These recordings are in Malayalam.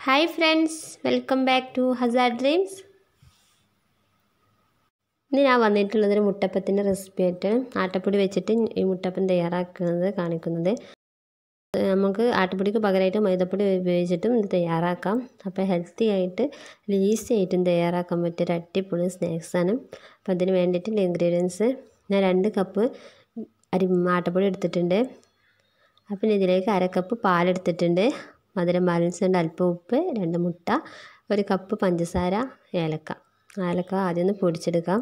hi friends welcome back to Hazar Dreams ഇന്ന് ഞാൻ വന്നിട്ടുള്ളത് ഒരു മുട്ടപ്പത്തിൻ്റെ റെസിപ്പി ആയിട്ട് ആട്ടപ്പൊടി വെച്ചിട്ട് ഈ മുട്ടപ്പം തയ്യാറാക്കുന്നത് കാണിക്കുന്നത് നമുക്ക് ആട്ടപ്പൊടിക്ക് പകരമായിട്ട് മൈദപ്പൊടി ഉപയോഗിച്ചിട്ടും ഇത് തയ്യാറാക്കാം അപ്പോൾ ഹെൽത്തി ആയിട്ട് ഈസി ആയിട്ടും തയ്യാറാക്കാൻ പറ്റിയ ഒരു അടിപൊളി സ്നാക്സാണ് അപ്പോൾ അതിന് വേണ്ടിയിട്ടുള്ള ഇൻഗ്രീഡിയൻസ് ഞാൻ രണ്ട് കപ്പ് അരി ആട്ടപ്പൊടി എടുത്തിട്ടുണ്ട് അപ്പം ഇതിലേക്ക് അര കപ്പ് പാലെടുത്തിട്ടുണ്ട് മധുരം ബാലൻസ് ഉണ്ട് അല്പം ഉപ്പ് രണ്ട് മുട്ട ഒരു കപ്പ് പഞ്ചസാര ഏലക്ക ഏലക്ക ആദ്യം ഒന്ന് പൊടിച്ചെടുക്കാം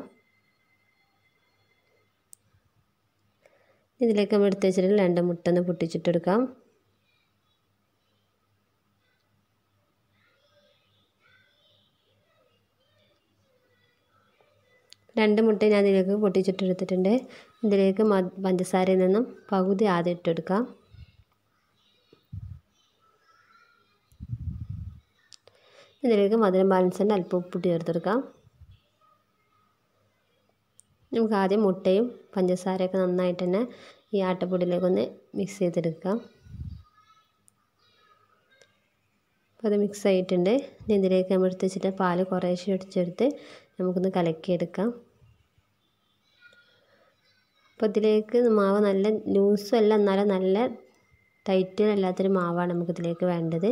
ഇതിലേക്ക് നമ്മൾ എടുത്ത് വെച്ചിട്ട് രണ്ട് മുട്ട ഒന്ന് പൊട്ടിച്ചിട്ടെടുക്കാം രണ്ട് മുട്ട ഞാൻ ഇതിലേക്ക് പൊട്ടിച്ചിട്ടെടുത്തിട്ടുണ്ട് ഇതിലേക്ക് പഞ്ചസാരയിൽ നിന്നും പകുതി ആദ്യം ഇട്ടെടുക്കാം ഇതിലേക്ക് മധുരം ബാലൻസിൻ്റെ അല്പം ഉപ്പിട്ട് ചേർത്തെടുക്കാം നമുക്ക് ആദ്യം മുട്ടയും പഞ്ചസാരയൊക്കെ നന്നായിട്ട് തന്നെ ഈ ആട്ടപ്പൊടിയിലേക്കൊന്ന് മിക്സ് ചെയ്തെടുക്കാം അപ്പോൾ അത് മിക്സ് ആയിട്ടുണ്ട് ഇനി ഇതിലേക്ക് നമ്മൾ എടുത്ത് വെച്ചിട്ട് പാല് കുറേശ്ശെ ഒടിച്ചെടുത്ത് നമുക്കൊന്ന് കലക്കിയെടുക്കാം അപ്പോൾ ഇതിലേക്ക് മാവ് നല്ല ലൂസും അല്ല എന്നാലും നല്ല ടൈറ്റിലല്ലാത്തൊരു മാവാണ് നമുക്കിതിലേക്ക് വേണ്ടത്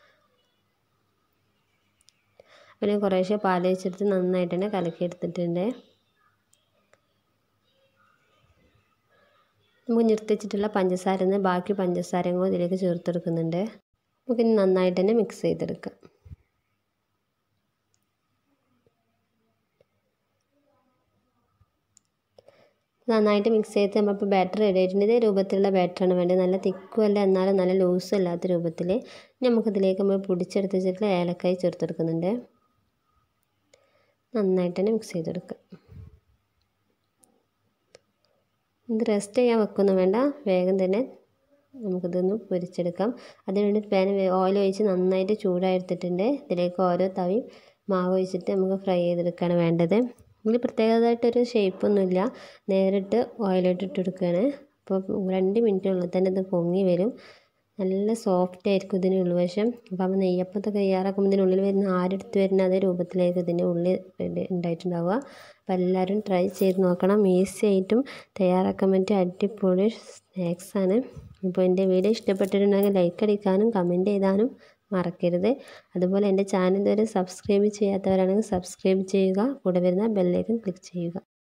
പിന്നെ കുറേശ്ശെ പാൽ വെച്ചെടുത്ത് നന്നായിട്ട് തന്നെ കലക്കിയെടുത്തിട്ടുണ്ട് നമുക്ക് നിർത്തിച്ചിട്ടുള്ള പഞ്ചസാര നിന്ന് ബാക്കി പഞ്ചസാരയും കൂടി ഇതിലേക്ക് ചേർത്തെടുക്കുന്നുണ്ട് നമുക്ക് ഇനി നന്നായിട്ട് തന്നെ മിക്സ് ചെയ്തെടുക്കാം നന്നായിട്ട് മിക്സ് ചെയ്ത് നമ്മളിപ്പോൾ ബാറ്റർ റെഡി ആയിട്ടുണ്ട് ഇതേ രൂപത്തിലുള്ള ബാറ്ററാണ് വേണ്ടത് നല്ല തിക്കും അല്ല എന്നാലും നല്ല ലൂസും അല്ലാത്ത രൂപത്തിൽ നമുക്കിതിലേക്ക് നമ്മൾ പൊടിച്ചെടുത്ത് വെച്ചിട്ടുള്ള ഏലക്കായി ചേർത്തെടുക്കുന്നുണ്ട് നന്നായിട്ട് തന്നെ മിക്സ് ചെയ്തെടുക്കുക ഇത് റെസ്റ്റ് ചെയ്യാൻ വെക്കൊന്നും വേണ്ട വേഗം തന്നെ നമുക്കിതൊന്ന് പൊരിച്ചെടുക്കാം അതിന് വേണ്ടി പാൻ ഓയിൽ ഒഴിച്ച് നന്നായിട്ട് ചൂടായെടുത്തിട്ടുണ്ട് ഇതിലേക്ക് ഓരോ തവി മാവ് ഒഴിച്ചിട്ട് നമുക്ക് ഫ്രൈ ചെയ്തെടുക്കുകയാണ് വേണ്ടത് ഇതിൽ പ്രത്യേകമായിട്ടൊരു ഷേപ്പൊന്നുമില്ല നേരിട്ട് ഓയിലിട്ടിട്ട് എടുക്കുകയാണ് അപ്പോൾ രണ്ട് മിനിറ്റിനുള്ളിൽ തന്നെ ഇത് പൊങ്ങി വരും നല്ല സോഫ്റ്റ് ആയിരിക്കും ഇതിന് ഉൾവശം അപ്പോൾ നമ്മൾ നെയ്യപ്പത്തൊക്കെ തയ്യാറാക്കുമ്പോൾ ഇതിനുള്ളിൽ വരുന്ന ആരെടുത്ത് വരുന്ന അതേ രൂപത്തിലേക്ക് ഇതിൻ്റെ ഉള്ളിൽ ഉണ്ടായിട്ടുണ്ടാവുക അപ്പോൾ എല്ലാവരും ട്രൈ ചെയ്ത് നോക്കണം ഈസി ആയിട്ടും തയ്യാറാക്കാൻ പറ്റിയ അടിപൊളി സ്നാക്സാണ് ഇപ്പോൾ എൻ്റെ വീഡിയോ ഇഷ്ടപ്പെട്ടിട്ടുണ്ടെങ്കിൽ ലൈക്ക് അടിക്കാനും കമൻറ്റ് ചെയ്താനും മറക്കരുത് അതുപോലെ എൻ്റെ ചാനൽ ഇതുവരെ സബ്സ്ക്രൈബ് ചെയ്യാത്തവരാണെങ്കിൽ സബ്സ്ക്രൈബ് ചെയ്യുക കൂടെ വരുന്ന ബെല്ലൈക്കൺ ക്ലിക്ക് ചെയ്യുക